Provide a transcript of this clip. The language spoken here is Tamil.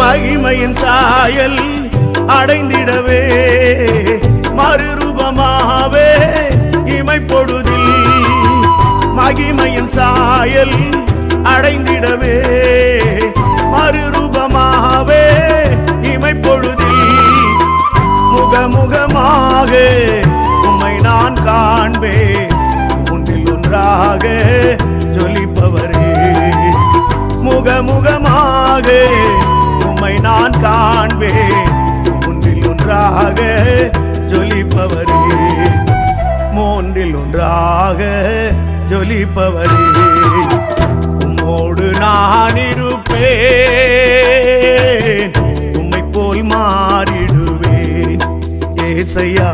மகிமையின் சாயல் அடைந்திடவே மறுரூபமாவே இமைப்பொழுதில் மகிமையின் சாயல் அடைந்திடவே மறுரூபமாவே இமைப்பொழுதில் முகமுகமாக உம்மை நான் காண்பேன் ஒன்றில் ஒன்றாக ஜொலிப்பவரே முகமுகமாக உம்மை நான் காண்பேன் ஒன்றில் ஒன்றாக ஜொலிப்பவரே மூன்றில் ஒன்றாக ஜொலிப்பவரே உம்மோடு நான் இருப்பேன் உம்மை போல் மாறிடுவேன் ஏசையா